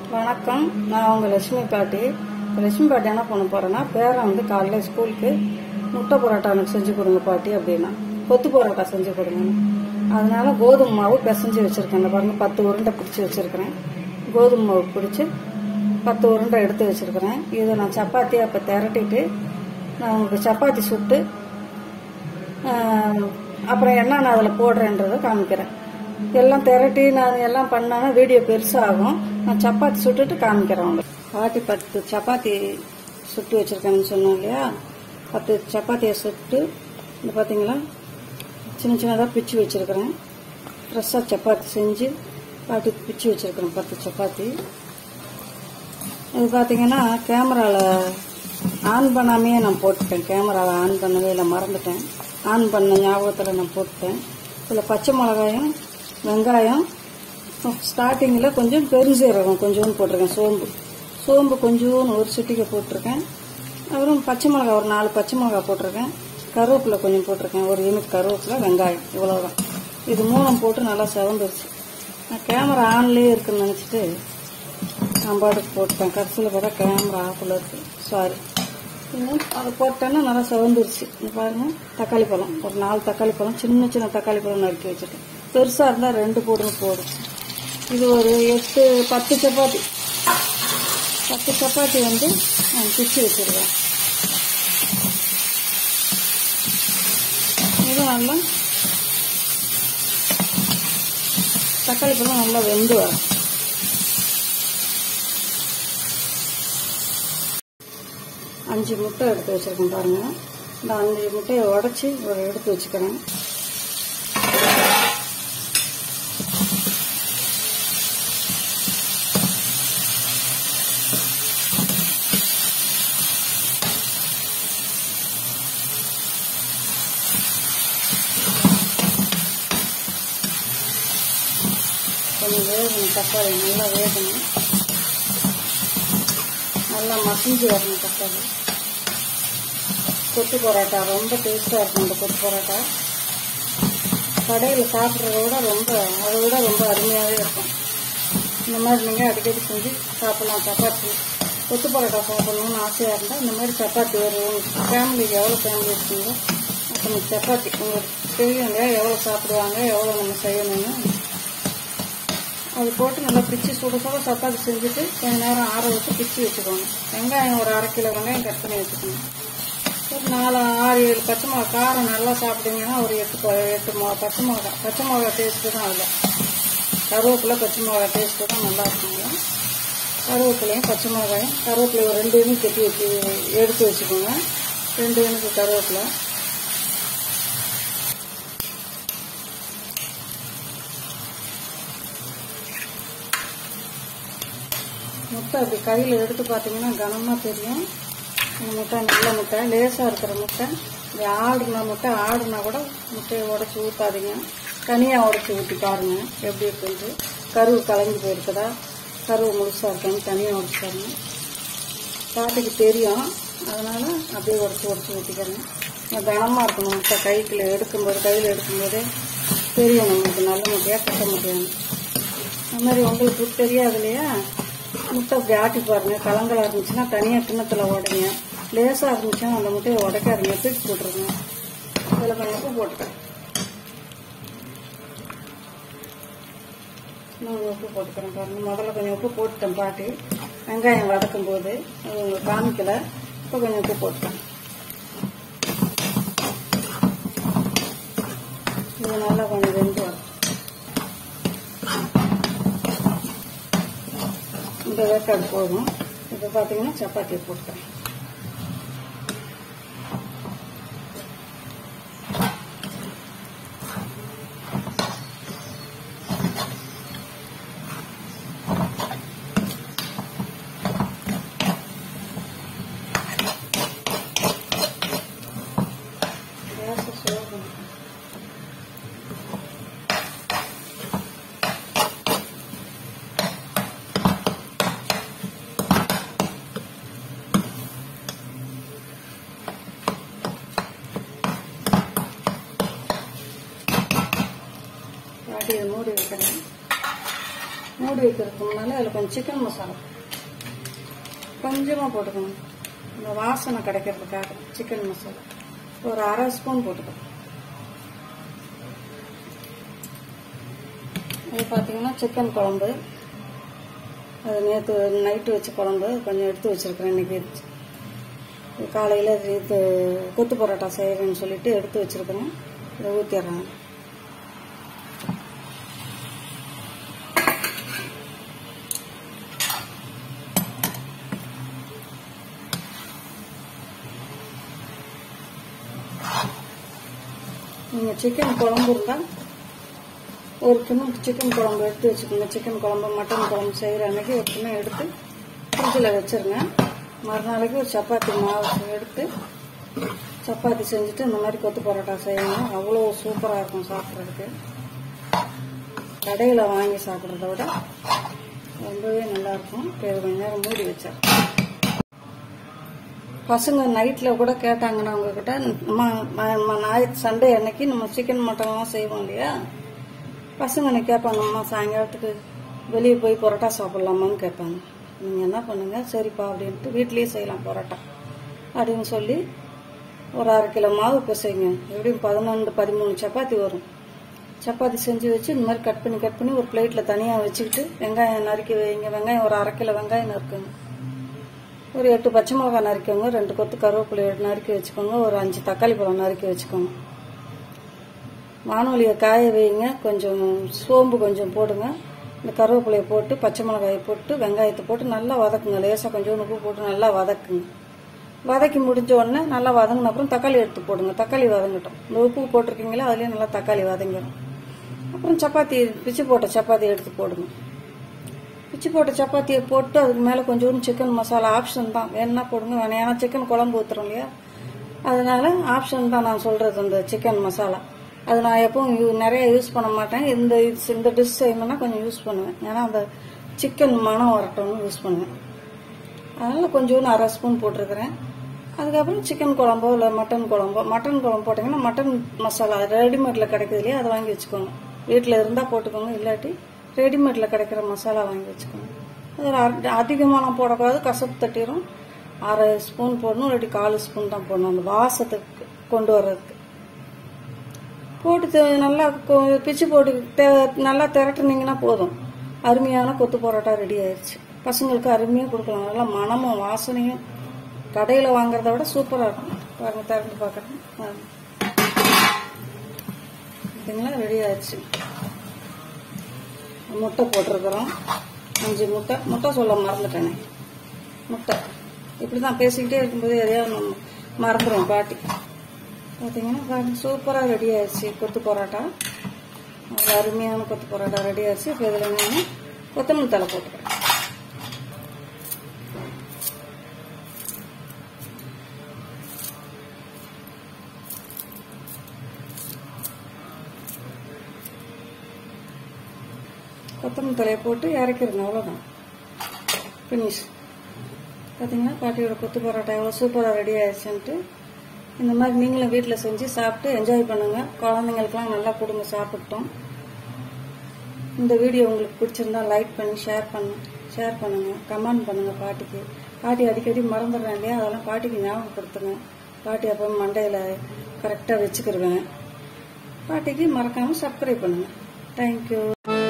வணக்கம் நான் உங்கள் லட்சுமி பாட்டி இப்ப லட்சுமி பாட்டி என்ன பண்ண போறேன்னா பேரன் வந்து காலையில் ஸ்கூலுக்கு முட்டை பரோட்டா எனக்கு செஞ்சு கொடுங்க பாட்டி அப்படின்னா கொத்து பரோட்டா செஞ்சு கொடுங்க அதனால கோதுமை மாவு பிசைஞ்சு வச்சிருக்கேன் இந்த பாருங்க பத்து உருண்டை பிடிச்சி வச்சிருக்கிறேன் கோதுமை மாவு பிடிச்சி பத்து உருண்டை எடுத்து வச்சிருக்கிறேன் இதை நான் சப்பாத்தி அப்போ திரட்டிட்டு நான் உங்களுக்கு சப்பாத்தி சுட்டு ஆஹ், அப்புறம் என்ன நான் அதில் போடுறேன்றதை காமிக்கிறேன் எல்லாம் திரட்டி நான் எல்லாம் பண்ணேன்னா வீடியோ பெருசாகும் நான் சப்பாத்தி சுட்டுட்டு காமிக்கிறேன் உங்களுக்கு பாட்டி பத்து சப்பாத்தி சுட்டு வச்சிருக்கேன்னு சொன்னேன் இல்லையா பத்து சப்பாத்தியை சுட்டு இந்த பார்த்தீங்களா சின்ன சின்னதாக பிச்சு வச்சிருக்கிறேன் ஃப்ரெஷ்ஷாக சப்பாத்தி செஞ்சு பாட்டி பிச்சு வச்சிருக்கிறேன் பத்து சப்பாத்தி இது பார்த்தீங்கன்னா கேமராவில் ஆன் பண்ணாமையே நான் போட்டுட்டேன் கேமராவை ஆன் பண்ணவே இல்லை மறந்துட்டேன் ஆன் பண்ண ஞாபகத்தில் நான் போட்டுட்டேன் இதில் பச்சை மிளகாயும் வெங்காயம் ஸ்டார்டிங்கில் கொஞ்சம் பெருசீரகம் கொஞ்சோண்டு போட்டிருக்கேன் சோம்பு சோம்பு கொஞ்சோண்டு ஒரு சிட்டிக்கு போட்டிருக்கேன் அப்புறம் பச்சை மிளகா ஒரு நாலு பச்சை மிளகா போட்டிருக்கேன் கருவேப்பிலை கொஞ்சம் போட்டிருக்கேன் ஒரு யூனிட் கருவேப்பிலை வெங்காயம் இவ்வளோதான் இது மூணும் போட்டு நல்லா செவந்துருச்சு நான் கேமரா ஆன்லேயே இருக்குன்னு நினச்சிட்டு நான் பாட்டுக்கு போட்டேன் கடைசியில் பார்த்தா கேமரா ஆஃபில் இருக்கு சாரி அதை போட்டேன்னா நல்லா செவந்துருச்சு இங்க பாருங்க தக்காளி பழம் ஒரு நாலு தக்காளி பழம் சின்ன சின்ன தக்காளி பழம் நறுக்கி வச்சுட்டேன் பெருசாக இருந்தால் ரெண்டு போடுங்க போதும் இது ஒரு எட்டு பத்து சப்பாத்தி பத்து சப்பாத்தி வந்து நான் பிச்சு வச்சிருக்கேன் இது நல்லா தக்காளி பழம் நல்லா வெந்து வரும் அஞ்சு முட்டை எடுத்து வச்சிருக்கேன் பாருங்க இந்த அஞ்சு முட்டையை உடச்சி ஒரு எடுத்து வச்சுக்கிறேன் கொஞ்சம் வேகணும் தக்காளி நல்லா வேகணும் நல்லா மசிஞ்சு வரணும் தக்காளி கொத்து பரோட்டா ரொம்ப டேஸ்ட்டாக இருக்கும் இந்த கொத்து பரோட்டா கடையில் சாப்பிட்றத விட ரொம்ப அதை விட ரொம்ப அருமையாகவே இருக்கும் இந்த மாதிரி நீங்கள் அடிக்கடி செஞ்சு சாப்பிடலாம் சப்பாத்தி கொத்து பரோட்டா சாப்பிடணும்னு ஆசையாக இருந்தால் இந்த மாதிரி சப்பாத்தி ஒரு ஃபேமிலிக்கு எவ்வளோ ஃபேமிலி இருக்கீங்களோ அத்தனை சப்பாத்தி உங்களுக்கு தெரியும் இல்லையா எவ்வளோ சாப்பிடுவாங்க எவ்வளோ நம்ம செய்யணும்னு அது போட்டு நல்லா பிச்சு சுட சுட சப்பாத்தி செஞ்சுட்டு கொஞ்ச நேரம் ஆற வச்சு பிச்சு வச்சுக்கோங்க வெங்காயம் ஒரு அரை கிலோ வெங்காயம் கட் பண்ணி வச்சுக்கணும் ஒரு நாலு ஆறு ஏழு பச்சை மிளகா காரம் நல்லா சாப்பிட்டீங்கன்னா ஒரு எட்டு ப- எட்டு மொ பச்சை மிளகா பச்சை மிளகா டேஸ்ட்டு தான் அதில் கருவேப்பிலை பச்சை மிளகா டேஸ்ட்டு தான் நல்லா இருக்குங்க கருவேப்பிலையும் பச்சை மிளகாயும் கருவேப்பிலை ஒரு ரெண்டு யூனிட் கட்டி வச்சு எடுத்து வச்சுக்கோங்க ரெண்டு யூனிட் கருவேப்பிலை முட்டை அப்படி கையில் எடுத்து பார்த்தீங்கன்னா கனமாக தெரியும் இந்த முட்டை நல்ல முட்டை லேசாக இருக்கிற முட்டை இது ஆடுன முட்டை ஆடுனா கூட முட்டையை உடச்சி ஊற்றாதீங்க தனியாக உடச்சி ஊற்றி பாருங்க எப்படி இருக்குன்ட்டு கருவு கலங்கி போயிருக்குதா கருவு முழுசாக இருக்கான்னு தனியாக உடச்சாருங்க பாட்டிக்கு தெரியும் அதனால அப்படியே உடச்சி உடச்சி ஊற்றிக்கிறேன் கனமாக இருக்கணும் முட்டை கைக்குள்ள எடுக்கும்போது கையில் எடுக்கும்போதே தெரியும் நம்மளுக்கு நல்ல முட்டையாக கட்ட முட்டையான்னு அந்த மாதிரி உங்களுக்கு தெரியாது இல்லையா முட்டை அப்படி ஆட்டி பாருங்க கலங்கலா இருந்துச்சுன்னா தனியாக கிண்ணத்தில் உடைங்க லேசாக இருந்துச்சுன்னா அந்த முட்டையை உடைக்காதீங்க பிடிச்சி போட்டுருங்க அதில் கொஞ்சம் உப்பு போட்டுக்கிறேன் இன்னும் உப்பு போட்டுக்கிறேன் பாருங்க முதல்ல கொஞ்சம் உப்பு போட்டுட்டேன் பாட்டி வெங்காயம் வதக்கும் போது அது உங்களுக்கு காமிக்கல இப்போ கொஞ்சம் உப்பு போட்டுட்டேன் இது நல்லா கொஞ்சம் வெந்து வரும் இந்த வேக்காடு போதும் இப்போ பார்த்தீங்கன்னா சப்பாத்தி போட்டுக்கிறேன் கேஸை slow பண்ணிக்கிறேன். பாட்டி இதை மூடி வைக்கிறேன் மூடி மூடி வைக்கிறதுக்கு முன்னால அதில் கொஞ்சம் சிக்கன் மசாலா கொஞ்சமாக போட்டுக்கணும் இந்த வாசனை கிடைக்கிறதுக்காக சிக்கன் மசாலா ஒரு அரை ஸ்பூன் போட்டுக்கணும் இது பார்த்தீங்கன்னா சிக்கன் குழம்பு அது நேற்று நைட்டு வச்ச குழம்பு கொஞ்சம் எடுத்து வச்சிருக்கிறேன் இன்னைக்கு காலையில் இது கொத்து பரோட்டா செய்கிறேன்னு சொல்லிட்டு எடுத்து வச்சிருக்கிறேன் இதை ஊற்றிடுறேன் நீங்கள் சிக்கன் குழம்பு இருந்தால் ஒரு கிண்ணம் சிக்கன் குழம்பு எடுத்து வச்சுக்கோங்க சிக்கன் குழம்பு மட்டன் குழம்பு செய்கிற அன்னைக்கு ஒரு கிண்ணம் எடுத்து ஃப்ரிட்ஜில் வச்சிருங்க மறுநாளைக்கு ஒரு சப்பாத்தி மாவு எடுத்து சப்பாத்தி செஞ்சுட்டு இந்த மாதிரி கொத்து பரோட்டா செய்யணும் அவ்வளோ சூப்பராக இருக்கும் சாப்பிட்றதுக்கு கடையில் வாங்கி சாப்பிட்றத விட ரொம்பவே நல்லா இருக்கும் இப்போ இது கொஞ்ச நேரம் மூடி வச்சேன் பசங்க நைட்டில் கூட கேட்டாங்கன்னா உங்ககிட்ட அம்மா ம- ம- ஞாயிற்று சண்டே அன்னைக்கு நம்ம சிக்கன் மட்டன்லாம் செய்வோம் இல்லையா பசங்க என்ன கேட்பாங்க அம்மா சாயங்காலத்துக்கு வெளியே போய் பரோட்டா சாப்பிட்லாமான்னு கேட்பாங்க நீங்கள் என்ன பண்ணுங்க சரிப்பா அப்படின்ட்டு வீட்லேயே செய்யலாம் பரோட்டா அப்படின்னு சொல்லி ஒரு அரை கிலோ மாவு பிசைங்க எப்படியும் பதினொன்று பதிமூணு சப்பாத்தி வரும் சப்பாத்தி செஞ்சு வச்சு இந்த மாதிரி கட் பண்ணி கட் பண்ணி ஒரு பிளேட்டில் தனியாக வச்சுக்கிட்டு வெங்காயம் நறுக்கி வைங்க வெங்காயம் ஒரு அரை கிலோ வெங்காயம் நறுக்குங்க ஒரு எட்டு பச்சை மிளகாய் நறுக்கோங்க ரெண்டு கொத்து கருவேப்பிலை நறுக்கி வச்சுக்கோங்க ஒரு அஞ்சு தக்காளி பழம் நறுக்கி வச்சுக்கோங்க வானொலியை காய வைங்க கொஞ்சம் சோம்பு கொஞ்சம் போடுங்க இந்த கருவேப்பிலையை போட்டு பச்சை மிளகாயை போட்டு வெங்காயத்தை போட்டு நல்லா வதக்குங்க லேசாக கொஞ்சம் உப்பு போட்டு நல்லா வதக்குங்க வதக்கி முடிஞ்ச உடனே நல்லா வதங்கின அப்புறம் தக்காளி எடுத்து போடுங்க தக்காளி வதங்கட்டும் இந்த உப்பு போட்டிருக்கீங்களா அதுலேயே நல்லா தக்காளி வதங்கிடும் அப்புறம் சப்பாத்தி பிச்சு போட்ட சப்பாத்தி எடுத்து போடுங்க பிச்சு போட்ட சப்பாத்தியை போட்டு அதுக்கு மேலே கொஞ்சோண்டு சிக்கன் மசாலா ஆப்ஷன் தான் வேணும்னா போடுங்க வேணாம் ஏன்னா சிக்கன் குழம்பு ஊற்றுறோம் இல்லையா அதனால ஆப்ஷன் தான் நான் சொல்கிறது அந்த சிக்கன் மசாலா அது நான் எப்பவும் யூ- நிறைய யூஸ் பண்ண மாட்டேன் இந்த இது- இந்த டிஷ் செய்யணும்னா கொஞ்சம் யூஸ் பண்ணுவேன் ஏன்னா அந்த சிக்கன் மனம் வரட்டும்னு யூஸ் பண்ணுவேன் அதனால் கொஞ்சோண்டு அரை ஸ்பூன் போட்டிருக்கிறேன் அதுக்கப்புறம் சிக்கன் குழம்போ இல்லை மட்டன் குழம்போ மட்டன் குழம்பு போட்டிங்கன்னா மட்டன் மசாலா ரெடிமேடில் கிடைக்குது இல்லையா அதை வாங்கி வச்சுக்கோங்க வீட்டில் இருந்தால் போட்டுக்கோங்க இல்லாட்டி ரெடிமேடில் கிடைக்கிற மசாலா வாங்கி வச்சுக்கோங்க அது ஒரு அர- அதிகமாலாம் போடக்கூடாது கசப்பு தட்டிடும் அரை ஸ்பூன் போடணும் இல்லாட்டி கால் ஸ்பூன் தான் போடணும் அந்த வாசத்துக்கு கொண்டு வர்றதுக்கு போட்டு தெ- நல்லா கொ- பிச்சு போட்டு தெ- நல்லா திரட்டுனீங்கன்னா போதும் அருமையான கொத்து பரோட்டா ரெடி ஆயிடுச்சு பசங்களுக்கு அருமையாக கொடுக்கலாம் நல்லா மனமும் வாசனையும் கடையில் வாங்குறத விட சூப்பராக இருக்கும் பாருங்க திறந்து பார்க்குறேன் பார்த்தீங்களா ரெடி ஆயிடுச்சு முட்டை போட்டிருக்கிறோம் அஞ்சு முட்டை முட்டை சொல்ல மறந்துட்டேனே முட்டை இப்படி தான் பேசிக்கிட்டே இருக்கும்போது எதையாவது நம்ம மறந்துடும் பாட்டி பார்த்தீங்கன்னா பாருங்க சூப்பராக ரெடி ஆயிடுச்சு கொத்து பரோட்டா நல்ல அருமையான கொத்து பரோட்டா ரெடி ஆயிடுச்சு இப்போ இதில் நான் கொத்தமல்லி தலை போட்டுக்கிறேன் கொத்தமல்லி தலையை போட்டு இறக்கிருங்க அவ்வளோதான் ஃபினிஷ் பார்த்தீங்கன்னா பாட்டியோட கொத்து பரோட்டா எவ்வளோ சூப்பராக ரெடி ஆயிடுச்சுன்ட்டு இந்த மாதிரி நீங்களும் வீட்டில் செஞ்சு சாப்பிட்டு என்ஜாய் பண்ணுங்க குழந்தைங்களுக்குலாம் நல்லா கொடுங்க சாப்பிட்டோம் இந்த வீடியோ உங்களுக்கு பிடிச்சிருந்தா லைக் பண்ணி ஷேர் பண்ணு ஷேர் பண்ணுங்க கமெண்ட் பண்ணுங்க பாட்டிக்கு பாட்டி அடிக்கடி மறந்துடுறேன் இல்லையா அதெல்லாம் பாட்டிக்கு ஞாபகப்படுத்துங்க பாட்டி அப்போ மண்டையில் கரெக்டாக வச்சுக்கிருவேன் பாட்டிக்கு மறக்காமல் சப்ஸ்கிரைப் பண்ணுங்க தேங்க்யூ